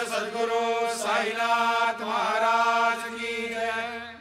सदगुरु साईनाथ महाराज की जय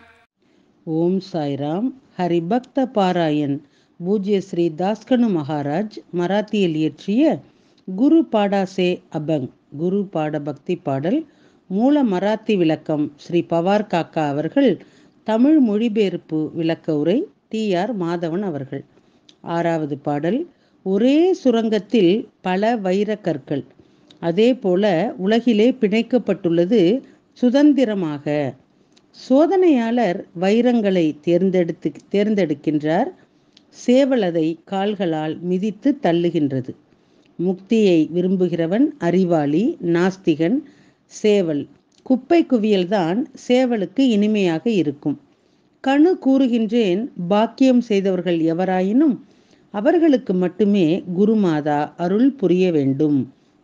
ஓம் சாய்ராம் ஹரிபக்த பாராயண் பூஜ்ய ஸ்ரீ தாஸ்கனு மகாராஜ் மராத்தியில் இயற்றிய குரு பாடாசே அபங் குரு பாட பக்தி பாடல் மூல மராத்தி விளக்கம் ஸ்ரீ பவார் காக்கா அவர்கள் தமிழ் மொழிபெயர்ப்பு விளக்க உரை டி ஆர் மாதவன் அவர்கள் ஆறாவது பாடல் ஒரே சுரங்கத்தில் பல வைரக் கற்கள் அதே போல உலகிலே பிணைக்கப்பட்டுள்ளது சுதந்திரமாக சோதனையாளர் வைரங்களை தேர்ந்தெடுத்து தேர்ந்தெடுக்கின்றார் சேவல் அதை கால்களால் மிதித்து தள்ளுகின்றது முக்தியை விரும்புகிறவன் அறிவாளி நாஸ்திகன் சேவல் குப்பை குவியல்தான் சேவலுக்கு இனிமையாக இருக்கும் கணு கூறுகின்றேன் பாக்கியம் செய்தவர்கள் எவராயினும் அவர்களுக்கு மட்டுமே குருமாதா அருள் புரிய வேண்டும்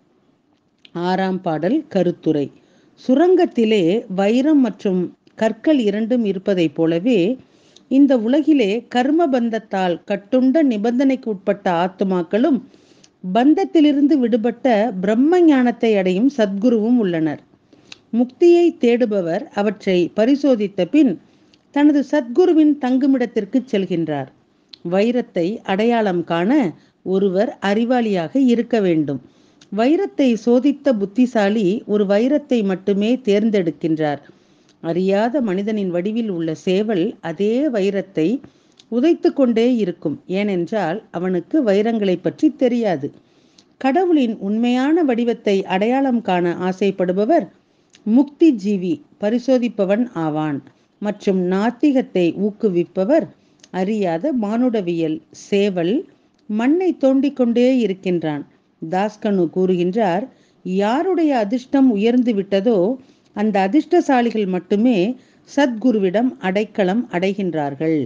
ஆறாம் பாடல் கருத்துரை சுரங்கத்திலே வைரம் மற்றும் கற்கள் இரண்டும் இருப்பதைப் போலவே இந்த உலகிலே கர்ம பந்தத்தால் கட்டுண்ட நிபந்தனைக்கு உட்பட்ட ஆத்துமாக்களும் பந்தத்திலிருந்து விடுபட்ட பிரம்ம ஞானத்தை அடையும் சத்குருவும் உள்ளனர் முக்தியை தேடுபவர் அவற்றை பரிசோதித்த பின் தனது சத்குருவின் தங்குமிடத்திற்கு செல்கின்றார் வைரத்தை அடையாளம் காண ஒருவர் அறிவாளியாக இருக்க வேண்டும் வைரத்தை சோதித்த புத்திசாலி ஒரு வைரத்தை மட்டுமே தேர்ந்தெடுக்கின்றார் அறியாத மனிதனின் வடிவில் உள்ள சேவல் அதே வைரத்தை உதைத்து கொண்டே இருக்கும் ஏனென்றால் அவனுக்கு வைரங்களை பற்றி தெரியாது கடவுளின் உண்மையான வடிவத்தை அடையாளம் காண ஆசைப்படுபவர் முக்தி ஜீவி பரிசோதிப்பவன் ஆவான் மற்றும் நாத்திகத்தை ஊக்குவிப்பவர் அறியாத மானுடவியல் சேவல் மண்ணை தோண்டிக் கொண்டே இருக்கின்றான் தாஸ்கனு கூறுகின்றார் யாருடைய அதிர்ஷ்டம் உயர்ந்து விட்டதோ அந்த அதிர்ஷ்டசாலிகள் மட்டுமே சத்குருவிடம் அடைக்கலம் அடைகின்றார்கள்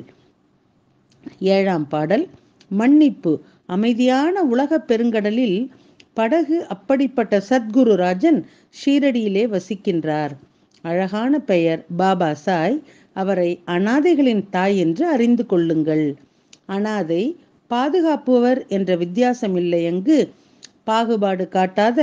ஏழாம் பாடல் மன்னிப்பு அமைதியான உலகப் பெருங்கடலில் படகு அப்படிப்பட்ட சத்குரு ராஜன் ஷீரடியிலே வசிக்கின்றார் அழகான பெயர் பாபா சாய் அவரை அனாதைகளின் தாய் என்று அறிந்து கொள்ளுங்கள் அனாதை பாதுகாப்புவர் என்ற வித்தியாசம் இல்லை அங்கு பாகுபாடு காட்டாத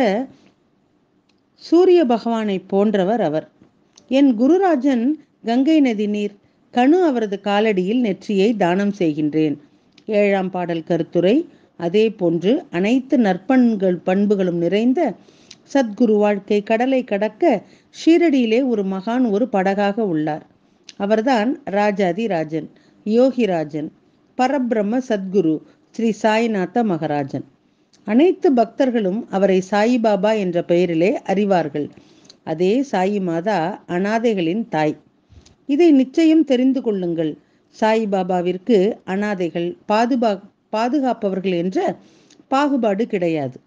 சூரிய பகவானை போன்றவர் அவர் என் குருராஜன் கங்கை நதி நீர் கணு அவரது காலடியில் நெற்றியை தானம் செய்கின்றேன் ஏழாம் பாடல் கருத்துரை அதே போன்று அனைத்து நற்பண்கள் பண்புகளும் நிறைந்த சத்குரு வாழ்க்கை கடலை கடக்க ஷீரடியிலே ஒரு மகான் ஒரு படகாக உள்ளார் அவர்தான் ராஜாதி ராஜன் யோகிராஜன் பரபிரம்ம சத்குரு ஸ்ரீ சாய்நாத மகராஜன் அனைத்து பக்தர்களும் அவரை சாயிபாபா என்ற பெயரிலே அறிவார்கள் அதே சாயி மாதா அனாதைகளின் தாய் இதை நிச்சயம் தெரிந்து கொள்ளுங்கள் சாயிபாபாவிற்கு அனாதைகள் பாதுபா பாதுகாப்பவர்கள் என்ற பாகுபாடு கிடையாது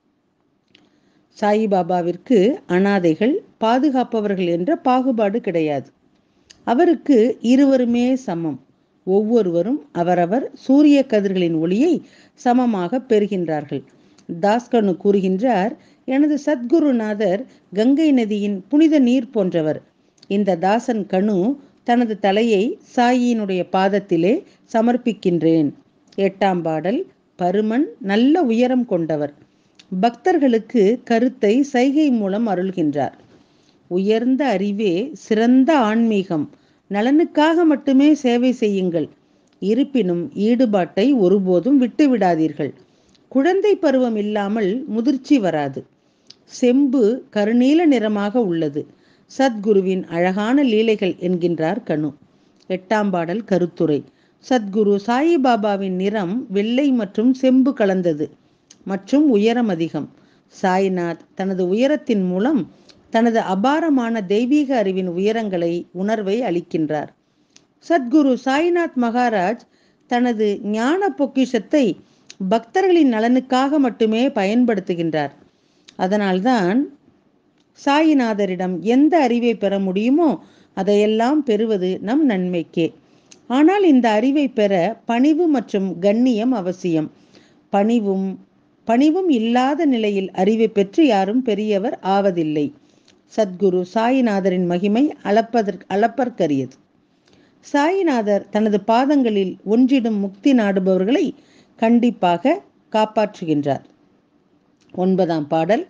சாயிபாபாவிற்கு அனாதைகள் பாதுகாப்பவர்கள் என்ற பாகுபாடு கிடையாது அவருக்கு இருவருமே சமம் ஒவ்வொருவரும் அவரவர் சூரிய கதிர்களின் ஒளியை சமமாக பெறுகின்றார்கள் தாஸ்கனு கூறுகின்றார் எனது சத்குருநாதர் கங்கை நதியின் புனித நீர் போன்றவர் இந்த தாசன் கணு தனது தலையை சாயியினுடைய பாதத்திலே சமர்ப்பிக்கின்றேன் எட்டாம் பாடல் பருமன் நல்ல உயரம் கொண்டவர் பக்தர்களுக்கு கருத்தை சைகை மூலம் அருள்கின்றார் உயர்ந்த அறிவே சிறந்த ஆன்மீகம் நலனுக்காக மட்டுமே சேவை செய்யுங்கள் இருப்பினும் ஈடுபாட்டை ஒருபோதும் விட்டுவிடாதீர்கள் குழந்தை பருவம் இல்லாமல் முதிர்ச்சி வராது செம்பு கருநீல நிறமாக உள்ளது சத்குருவின் அழகான லீலைகள் என்கின்றார் கனு எட்டாம் பாடல் கருத்துரை சத்குரு சாயிபாபாவின் நிறம் வெள்ளை மற்றும் செம்பு கலந்தது மற்றும் உயரம் அதிகம் சாய்நாத் தனது உயரத்தின் மூலம் தனது அபாரமான தெய்வீக அறிவின் உயரங்களை உணர்வை அளிக்கின்றார் சத்குரு சாய்நாத் மகாராஜ் தனது ஞான பொக்கிஷத்தை பக்தர்களின் நலனுக்காக மட்டுமே பயன்படுத்துகின்றார் அதனால்தான் சாயிநாதரிடம் எந்த அறிவை பெற முடியுமோ அதையெல்லாம் பெறுவது நம் நன்மைக்கே ஆனால் இந்த அறிவை பெற பணிவு மற்றும் கண்ணியம் அவசியம் பணிவும் பணிவும் இல்லாத நிலையில் அறிவை பெற்று யாரும் பெரியவர் ஆவதில்லை சத்குரு சாயிநாதரின் மகிமை அளப்பதற்கு அளப்பற்கரியது சாயிநாதர் தனது பாதங்களில் ஒன்றிடும் முக்தி நாடுபவர்களை கண்டிப்பாக காப்பாற்றுகின்றார் ஒன்பதாம் பாடல்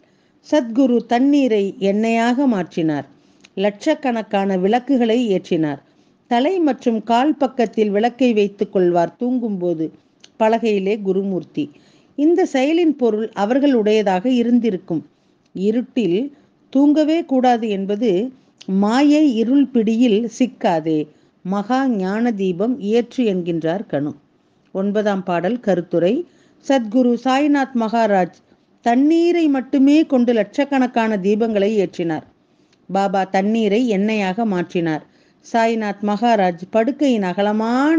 சத்குரு தண்ணீரை எண்ணெயாக மாற்றினார் லட்சக்கணக்கான விளக்குகளை ஏற்றினார் தலை மற்றும் கால் பக்கத்தில் விளக்கை வைத்துக் கொள்வார் தூங்கும்போது பலகையிலே குருமூர்த்தி இந்த செயலின் பொருள் அவர்களுடையதாக இருந்திருக்கும் இருட்டில் தூங்கவே கூடாது என்பது மாயை இருள் பிடியில் சிக்காதே மகா ஞான தீபம் ஏற்று என்கின்றார் கணு ஒன்பதாம் பாடல் கருத்துரை சத்குரு சாய்நாத் மகாராஜ் தண்ணீரை மட்டுமே கொண்டு லட்சக்கணக்கான தீபங்களை ஏற்றினார் பாபா தண்ணீரை எண்ணெயாக மாற்றினார் சாய்நாத் மகாராஜ் படுக்கையின் அகலமான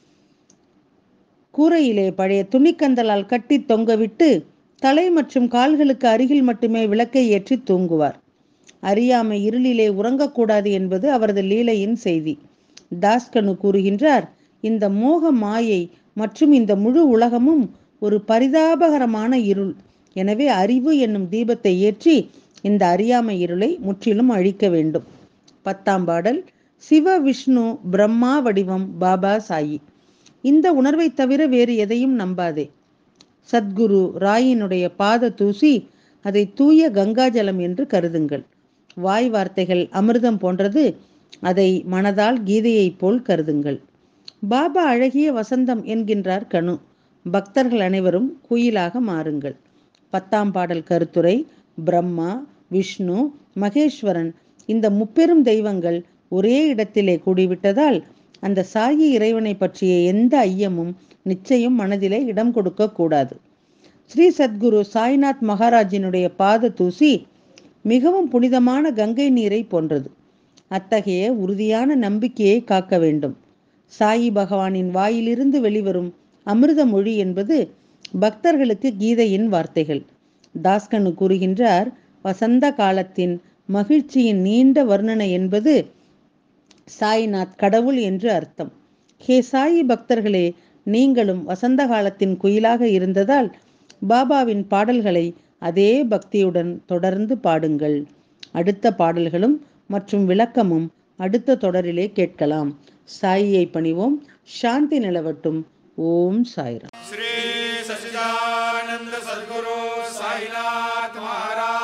கூரையிலே பழைய துணிக்கந்தலால் கட்டி தொங்கவிட்டு தலை மற்றும் கால்களுக்கு அருகில் மட்டுமே விளக்கை ஏற்றி தூங்குவார் அறியாமை இருளிலே உறங்கக்கூடாது என்பது அவரது லீலையின் செய்தி தாஸ்கனு கூறுகின்றார் இந்த மோக மாயை மற்றும் இந்த முழு உலகமும் ஒரு பரிதாபகரமான இருள் எனவே அறிவு என்னும் தீபத்தை ஏற்றி இந்த அறியாமை இருளை முற்றிலும் அழிக்க வேண்டும் பத்தாம் பாடல் சிவ விஷ்ணு பிரம்மா வடிவம் பாபா சாயி இந்த உணர்வை தவிர வேறு எதையும் நம்பாதே சத்குரு ராயினுடைய பாத தூசி அதை தூய கங்காஜலம் என்று கருதுங்கள் வாய் வார்த்தைகள் அமிர்தம் போன்றது அதை மனதால் கீதையைப் போல் கருதுங்கள் பாபா அழகிய வசந்தம் என்கின்றார் கணு பக்தர்கள் அனைவரும் குயிலாக மாறுங்கள் பத்தாம் பாடல் கருத்துரை பிரம்மா விஷ்ணு மகேஸ்வரன் இந்த முப்பெரும் தெய்வங்கள் ஒரே இடத்திலே கூடிவிட்டதால் அந்த சாயி இறைவனை பற்றிய எந்த ஐயமும் நிச்சயம் மனதிலே இடம் கொடுக்க கூடாது ஸ்ரீ சத்குரு சாய்நாத் மகாராஜினுடைய பாத தூசி மிகவும் புனிதமான கங்கை நீரை போன்றது அத்தகைய உறுதியான நம்பிக்கையை காக்க வேண்டும் சாயி பகவானின் வாயிலிருந்து வெளிவரும் அமிர்த மொழி என்பது பக்தர்களுக்கு கீதையின் வார்த்தைகள் தாஸ்கனு கூறுகின்றார் வசந்த காலத்தின் மகிழ்ச்சியின் நீண்ட வர்ணனை என்பது சாய்நாத் கடவுள் என்று அர்த்தம் ஹே சாயி பக்தர்களே நீங்களும் வசந்த காலத்தின் குயிலாக இருந்ததால் பாபாவின் பாடல்களை அதே பக்தியுடன் தொடர்ந்து பாடுங்கள் அடுத்த பாடல்களும் மற்றும் விளக்கமும் அடுத்த தொடரிலே கேட்கலாம் சாயியை பணிவோம் சாந்தி நிலவட்டும் ஓம் சாய்ராம் श्री सच्चिदानंद सद्गुरु साईनाथ महाराज